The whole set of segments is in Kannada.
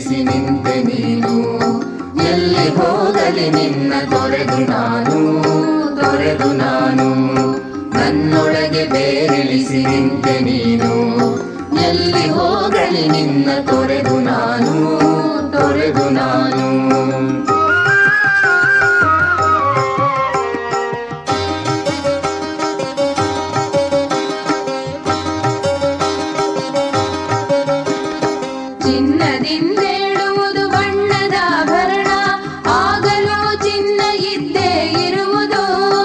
ಬೇರೆಳಿಸಿ ನಿಂತೆ ನೀನು ಎಲ್ಲಿ ಹೋಗಲಿ ನಿನ್ನ ತೊರೆದು ನಾನು ತೊರೆದು ನಾನು ನನ್ನೊಳಗೆ ಬೇರೆಳಿಸಿ ನಿಂತೆ ನೀನು ಎಲ್ಲಿ ಹೋಗಲಿ ನಿನ್ನ ತೊರೆದು ನಾನು ತೊರೆದು ನಾನು ಚಿನ್ನದಿಂದೇಳುವುದು ಬಣ್ಣದ ಆಭರಣ ಆಗಲೂ ಚಿನ್ನ ಇದ್ದೇ ಇರುವುದು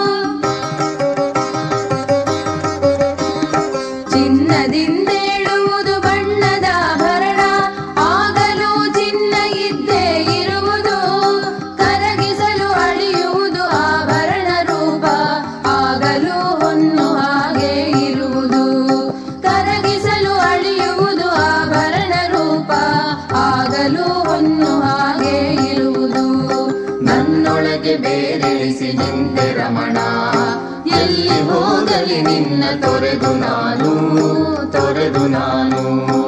ಚಿನ್ನದಿಂದೇಳುವುದು ಬಣ್ಣದ ಆಭರಣ ಆಗಲೂ ಚಿನ್ನ ಇದ್ದೇ ಇರುವುದು ಕರಗಿಸಲು ಅಳಿಯುವುದು ಆಭರಣ ರೂಪ ಆಗಲೂ ಹೊನ್ನು ಹಾಗೆ ಇರುವುದು ಕರಗಿಸಲು ಅಳಿಯುವುದು ಆಭರಣ ರೂಪ ಆಗಲೂ ಹೊನ್ನು ಹಾಗೆ ಇರುವುದು ನನ್ನೊಳಗೆ ಬೇರೆಳಿಸಿ ನಿಂತೆ ರಮಣ ಎಲ್ಲಿ ಹೋಗಲಿ ನಿನ್ನ ತೊರೆದು ನಾನು ತೊರೆದು ನಾನು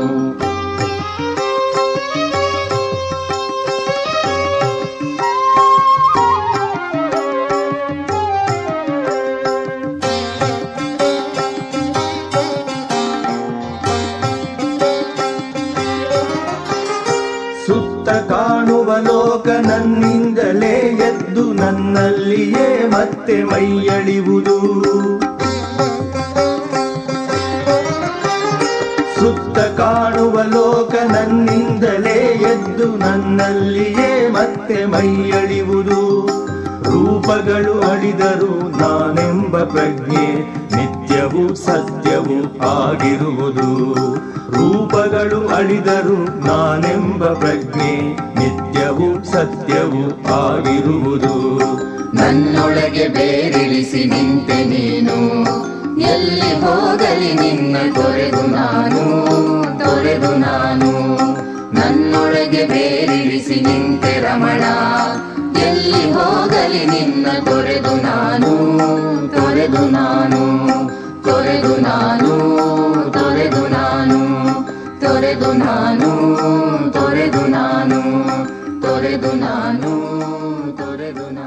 ಸುತ್ತ ಕಾಣುವ ಲೋಕ ನನ್ನಿಂದಲೇ ಎದ್ದು ನನ್ನಲ್ಲಿಯೇ ಮತ್ತೆ ಮೈಯಳಿವುದು ಸುತ್ತ ಕಾಣುವ ಲೋಕ ನನ್ನಿಂದಲೇ ಎದ್ದು ನನ್ನಲ್ಲಿಯೇ ಮತ್ತೆ ಮೈಯಳಿವುದು ರೂಪಗಳು ಅಳಿದರು ನಾನೆಂಬ ಪ್ರಜ್ಞೆ ನಿತ್ಯವೂ ಸತ್ಯವೂ ಆಗಿರುವುದು ರೂಪಗಳು ಅಳಿದರು ನಾನೆಂಬ ಪ್ರಜ್ಞೆ ನಿತ್ಯವೂ ಸತ್ಯವೂ ಆಗಿರುವುದು ನನ್ನೊಳಗೆ ಬೇರಿಳಿಸಿ ನಿಂತೆ ನೀನು ಎಲ್ಲಿ ಹೋಗಲಿ ನಿನ್ನ ತೊರೆದು ನಾನು ತೊರೆದು ನಾನು ನನ್ನೊಳಗೆ ಬೇರಿಳಿಸಿ ನಿಂತೆ ರಮಣ ಎಲ್ಲಿ ಹೋಗಲಿ ನಿನ್ನ ತೊರೆದು ನಾನು ತೊರೆದು ನಾನು ತೊರೆದು ನಾನು ತೊರೆದು ನಾನು ತೊರೆದು ನಾನು ತೊರೆದು ನಾನು ತೊರೆದು ನಾನು ತೊರೆದು ನಾನು